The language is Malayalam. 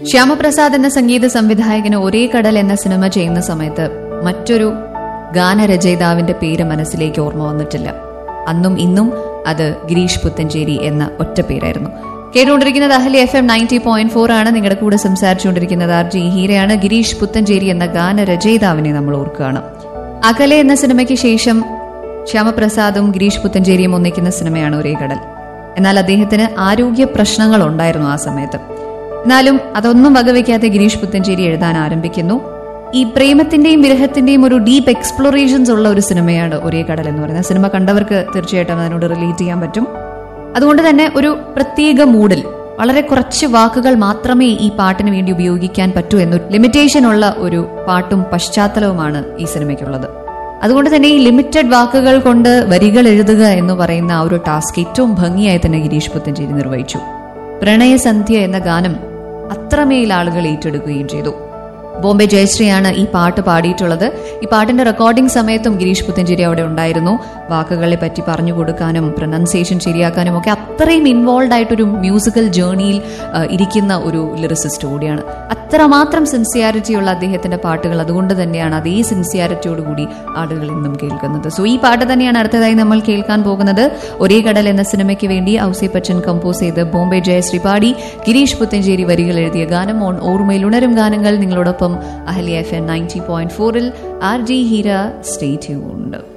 ശ്യാമപ്രസാദ് എന്ന സംഗീത സംവിധായകന് ഒരേ കടൽ എന്ന സിനിമ ചെയ്യുന്ന സമയത്ത് മറ്റൊരു ഗാനരചയിതാവിന്റെ പേര് മനസ്സിലേക്ക് ഓർമ്മ വന്നിട്ടില്ല അന്നും ഇന്നും അത് ഗിരീഷ് പുത്തഞ്ചേരി എന്ന ഒറ്റ പേരായിരുന്നു കേട്ടുകൊണ്ടിരിക്കുന്നത് Ahalia F M ninety point four ആണ് നിങ്ങളുടെ കൂടെ സംസാരിച്ചുകൊണ്ടിരിക്കുന്നത് ആർ ജി ഹീരയാണ് ഗിരീഷ് പുത്തഞ്ചേരി എന്ന ഗാനരചയിതാവിനെ നമ്മൾ ഓർക്കുകയാണ് അകലെ എന്ന സിനിമയ്ക്ക് ശേഷം ശ്യാമപ്രസാദും ഗിരീഷ് പുത്തഞ്ചേരിയും ഒന്നിക്കുന്ന സിനിമയാണ് ഒരേ കടൽ എന്നാൽ അദ്ദേഹത്തിന് ആരോഗ്യ പ്രശ്നങ്ങൾ ഉണ്ടായിരുന്നു ആ സമയത്ത് എന്നാലും അതൊന്നും വകവയ്ക്കാതെ ഗിരീഷ് പുത്തഞ്ചേരി എഴുതാൻ ആരംഭിക്കുന്നു ഈ പ്രേമത്തിന്റെയും വിരഹത്തിന്റെയും ഒരു ഡീപ്പ് എക്സ്പ്ലോറേഷൻസ് ഉള്ള ഒരു സിനിമയാണ് ഒരേ കടൽ എന്ന് പറയുന്നത് സിനിമ കണ്ടവർക്ക് തീർച്ചയായിട്ടും അതിനോട് റിലേറ്റ് ചെയ്യാൻ പറ്റും അതുകൊണ്ട് തന്നെ ഒരു പ്രത്യേക മൂഡിൽ വളരെ കുറച്ച് വാക്കുകൾ മാത്രമേ ഈ പാട്ടിന് വേണ്ടി ഉപയോഗിക്കാൻ പറ്റൂ എന്നൊരു ലിമിറ്റേഷൻ ഉള്ള ഒരു പാട്ടും പശ്ചാത്തലവുമാണ് ഈ സിനിമയ്ക്കുള്ളത് അതുകൊണ്ട് തന്നെ ഈ ലിമിറ്റഡ് വാക്കുകൾ കൊണ്ട് വരികൾ എഴുതുക എന്ന് പറയുന്ന ആ ഒരു ടാസ്ക് ഏറ്റവും ഭംഗിയായി തന്നെ ഗിരീഷ് പുത്തഞ്ചേരി നിർവഹിച്ചു പ്രണയസന്ധ്യ എന്ന ഗാനം അത്രമേൽ ആളുകൾ ഏറ്റെടുക്കുകയും ചെയ്തു ബോംബെ ജയശ്രീയാണ് ഈ പാട്ട് പാടിയിട്ടുള്ളത് ഈ പാട്ടിന്റെ റെക്കോർഡിംഗ് സമയത്തും ഗിരീഷ് പുത്തഞ്ചേരി അവിടെ ഉണ്ടായിരുന്നു വാക്കുകളെ പറ്റി പറഞ്ഞു കൊടുക്കാനും പ്രൊനൗൺസിയേഷൻ ശരിയാക്കാനും ഒക്കെ അത്രയും ഇൻവോൾവ് ആയിട്ടൊരു മ്യൂസിക്കൽ ജേർണിയിൽ ആ, ഇരിക്കുന്ന ഒരു ലിറിസിസ്റ്റ് കൂടിയാണ് അത്രമാത്രം സിൻസിയാരിറ്റി ഉള്ള അദ്ദേഹത്തിന്റെ പാട്ടുകൾ അതുകൊണ്ട് തന്നെയാണ് അതേ സിൻസിയാരിറ്റിയോടുകൂടി ആളുകൾ ഇന്നും കേൾക്കുന്നത് സോ ഈ പാട്ട് തന്നെയാണ് അടുത്തതായി നമ്മൾ കേൾക്കാൻ പോകുന്നത് ഒരേ കടൽ എന്ന സിനിമയ്ക്ക് വേണ്ടി ഔസേ ബച്ചൻ കമ്പോസ് ചെയ്ത് ബോംബെ ജയശ്രീ പാടി ഗിരീഷ് പുത്തഞ്ചേരി വരികൾ എഴുതിയ ഗാനം ഓൺ ഓർമ്മയിൽ ഉണരും ഗാനങ്ങൾ നിങ്ങളോടൊപ്പം Ahalia F M ninety point ഫോറിൽ R G Heera stay tuned